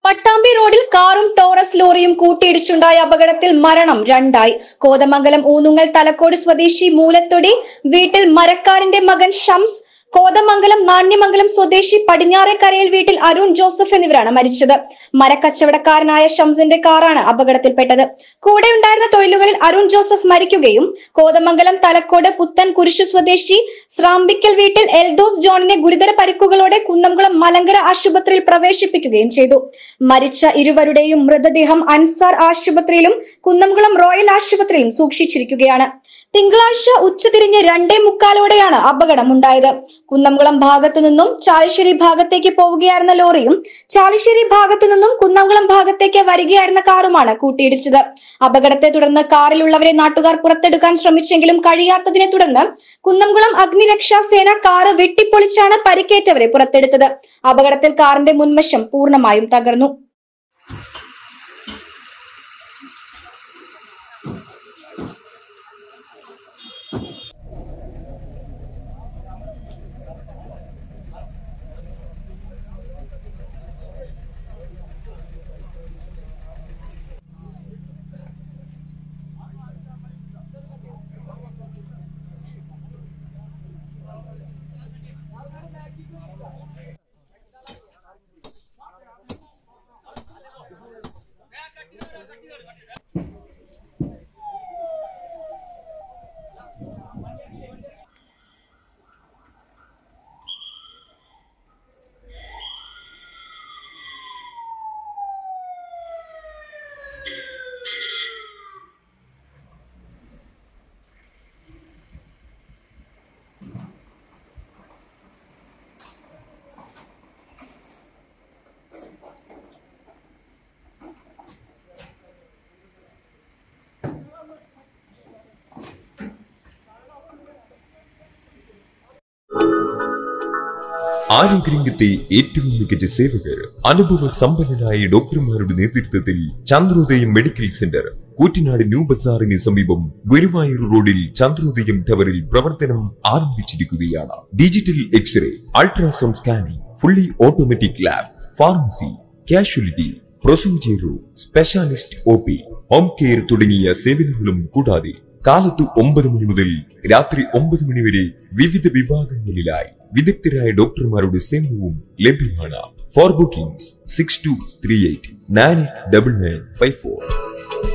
പട്ടാമ്പി റോഡിൽ കാറും ടോറസ് ലോറിയും കൂട്ടിയിടിച്ചുണ്ടായ അപകടത്തിൽ മരണം രണ്ടായി കോതമംഗലം ഊന്നുങ്ങൽ തലക്കോട് സ്വദേശി മൂലത്തൊടി വീട്ടിൽ മരക്കാരന്റെ മകൻ ഷംസ് കോതമംഗലം നാണ്യമംഗലം സ്വദേശി പടിഞ്ഞാറേക്കരയിൽ വീട്ടിൽ അരുൺ ജോസഫ് എന്നിവരാണ് മരിച്ചത് മരക്കച്ചവടക്കാരനായ ഷംസിന്റെ കാറാണ് അപകടത്തിൽപ്പെട്ടത് കൂടെ ഉണ്ടായിരുന്ന തൊഴിലുകളിൽ അരുൺ ജോസഫ് മരിക്കുകയും കോതമംഗലം തലക്കോട് പുത്തൻ കുരിശു സ്വദേശി സ്രാമ്പിക്കൽ വീട്ടിൽ എൽദോസ് ജോണിനെ ഗുരുതര പരിക്കുകളോടെ കുന്നംകുളം മലങ്കര ആശുപത്രിയിൽ പ്രവേശിപ്പിക്കുകയും ചെയ്തു മരിച്ച ഇരുവരുടെയും മൃതദേഹം അൻസാർ ആശുപത്രിയിലും കുന്നംകുളം റോയൽ ആശുപത്രിയിലും സൂക്ഷിച്ചിരിക്കുകയാണ് തിങ്കളാഴ്ച ഉച്ചതിരിഞ്ഞ് രണ്ടേ മുക്കാലോടെയാണ് അപകടമുണ്ടായത് കുന്നംകുളം ഭാഗത്തു നിന്നും ചാലിശ്ശേരി ഭാഗത്തേക്ക് പോവുകയായിരുന്ന ലോറിയും ചാലിശ്ശേരി ഭാഗത്തു നിന്നും കുന്നംകുളം ഭാഗത്തേക്ക് വരികയായിരുന്ന കാറുമാണ് കൂട്ടിയിടിച്ചത് അപകടത്തെ തുടർന്ന് കാറിലുള്ളവരെ നാട്ടുകാർ പുറത്തെടുക്കാൻ ശ്രമിച്ചെങ്കിലും കഴിയാത്തതിനെ തുടർന്ന് കുന്നംകുളം അഗ്നിരക്ഷാ സേന കാറ് വെട്ടിപ്പൊളിച്ചാണ് പരിക്കേറ്റവരെ പുറത്തെടുത്തത് അപകടത്തിൽ കാറിന്റെ മുൻവശം പൂർണ്ണമായും തകർന്നു ആരോഗ്യരംഗത്തെ ഏറ്റവും മികച്ച സേവകർ അനുഭവ സമ്പന്നരായ ഡോക്ടർമാരുടെ നേതൃത്വത്തിൽ Chandrodayam medical centre Koottanad new ബസാറിന് സമീപം ഗുരുവായൂർ റോഡിൽ ചന്ദ്രോദയം ടവറിൽ പ്രവർത്തനം ആരംഭിച്ചിരിക്കുകയാണ് digital x-ray ultrasound scanning fully automatic lab pharmacy casualty procedure room specialist O P home care തുടങ്ങിയ സേവനങ്ങളും കൂടാതെ കാലത്ത് ഒമ്പത് മണി മുതൽ രാത്രി ഒമ്പത് മണി വരെ വിവിധ വിഭാഗങ്ങളിലായി വിദഗ്ധരായ ഡോക്ടർമാരുടെ സേവനവും ലഭ്യമാണ് for bookings six two three eight nine double nine five four